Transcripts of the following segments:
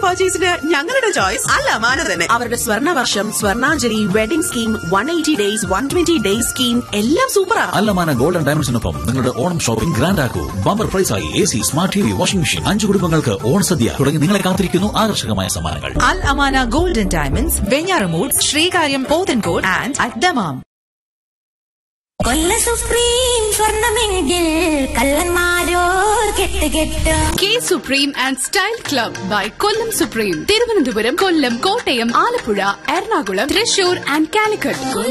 പർച്ചേസിന് ഞങ്ങളുടെ ചോയ്സ് അല്ല മാന തന്നെ അവരുടെ സ്വർണ്ണ വർഷം Swarnanjali wedding scheme one eighty days one twenty days scheme എല്ലാം സൂപ്പറാ അല്ലമാന ഗോൾഡൻ ഡയമണ്ട്സിനൊപ്പം നിങ്ങളുടെ ഓണം ഷോപ്പിംഗ് ഗ്രാൻഡ് ആക്കൂ ബമ്പർ പ്രൈസായി A C smart T V washing machine അഞ്ചു കുടുംബങ്ങൾക്ക് ഓണസദ്യ തുടങ്ങി നിങ്ങളെ കാത്തിരിക്കുന്നു ആകർഷകമായ സമ്മാനങ്ങൾ Al Amana Golden Diamonds, Venyaramud, Srikariyam Pothencourt and at Damam. കൊല്ല സുപ്രീം സ്വർണമെങ്കിൽ കള്ളന്മാരോർ കെട്ട് കെട്ട് K supreme and style club by Kollam supreme Thiruvananthapuram Kollam Kottayam Alappuzha Ernakulam Thrissur and Calicut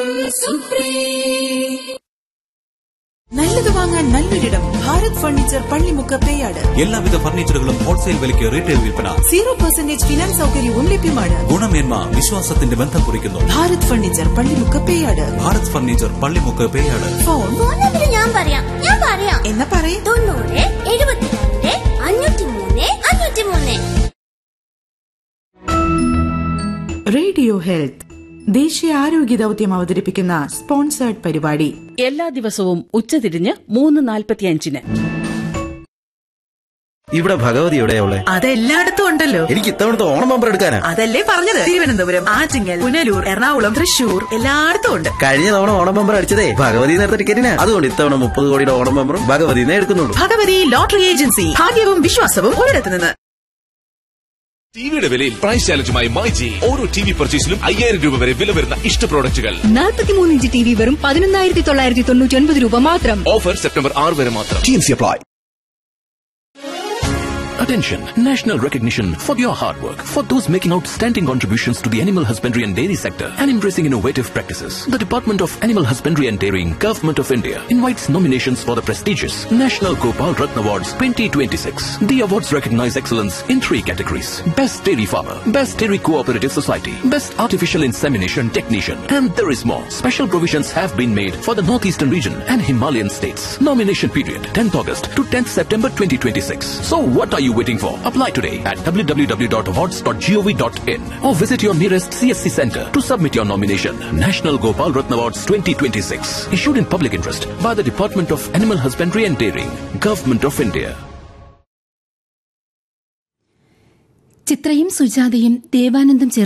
നല്ലത് വാങ്ങാൻ നല്ലൊരിടം ഭാരത് ഫർണിച്ചർ പള്ളിമുക്ക് പേയാട് എല്ലാവിധ ഫർണിച്ചറുകളും ഹോൾസെയിൽ വിലയ്ക്ക് റീറ്റെയിൽ വിൽപ്പന സീറോ പെർസെന്റേജ് ഫിനാൻസ് സൗകര്യവും ലഭ്യമാണ് ഗുണമേന്മ വിശ്വാസത്തിന്റെ ബന്ധം കുറിക്കുന്നു Bharat furniture Pallimukku Peyad Bharat furniture Pallimukku Peyad phone phone number ഞാൻ പറയാം ഞാൻ പറയാം എന്നാ പറയേ തൊണ്ണൂറ് എഴുപത്തിരണ്ട് അഞ്ഞൂറ്റി മൂന്ന് അഞ്ഞൂറ്റി മൂന്ന് റേഡിയോ ഹെൽത്ത് ദേശീയ ആരോഗ്യ ദൗത്യം അവതരിപ്പിക്കുന്ന സ്പോൺസേർഡ് പരിപാടി എല്ലാ ദിവസവും ഉച്ചതിരിഞ്ഞ് മൂന്ന് നാൽപ്പത്തിയഞ്ചിന് ഇവിടെ ഭഗവതി എവിടെയുള്ള അതെല്ലായിടത്തും ഉണ്ടല്ലോ എനിക്ക് ഇത്തവണത്തെ ഓണം ബമ്പർ എടുക്കാനാ അതല്ലേ പറഞ്ഞത് തിരുവനന്തപുരം ആറ്റിങ്ങൽ പുനലൂർ എറണാകുളം തൃശൂർ എല്ലായിടത്തും ഉണ്ട് കഴിഞ്ഞ തവണ ഓണം ബമ്പർ അടിച്ചതേ ഭഗവതി നേരത്തെ ടിക്കറ്റിനാ അതുകൊണ്ട് ഇത്തവണ മുപ്പത് കോടിയുടെ ഓണം ബമ്പറും ഭഗവതിനെ എടുക്കുന്നുള്ളൂ ഭഗവതി ലോട്ടറി ഏജൻസി ഭാഗ്യവും വിശ്വാസവും ഒരിടത്ത് നിന്ന് ടിവിയുടെ വിലയിൽ പ്രൈസ് ചാലഞ്ചുമായി മൈജി ഓരോ ടി വി പർച്ചേസിലും അയ്യായിരം രൂപ വരെ വില വരുന്ന ഇഷ്ട പ്രോഡക്റ്റുകൾ നാൽപ്പത്തിമൂന്ന് ഇഞ്ച് ടി വി വെറും പതിനൊന്നായിരത്തി തൊള്ളായിരത്തി തൊണ്ണൂറ്റി ഒൻപത് രൂപ മാത്രം ഓഫർ സെപ്റ്റംബർ ആറ് വരെ മാത്രം T C apply Attention! National recognition for your hard work, for those making outstanding contributions to the animal husbandry and dairy sector and embracing innovative practices. The Department of Animal Husbandry and Dairying, Government of India invites nominations for the prestigious National Gopal Ratna Awards 2026. The awards recognize excellence in three categories. Best Dairy Farmer, Best Dairy Cooperative Society, Best Artificial Insemination Technician, and there is more. Special provisions have been made for the Northeastern region and Himalayan states. Nomination period 10th August to 10th September 2026. So what are you waiting for? Apply today at www.awards.gov.in or visit your nearest CSC center to submit your nomination. National Gopal Ratna Awards 2026. Issued in public interest by the Department of Animal Husbandry and Dairying, Government of India. ചിത്രയും സുജാതയും ദേവാനന്ദം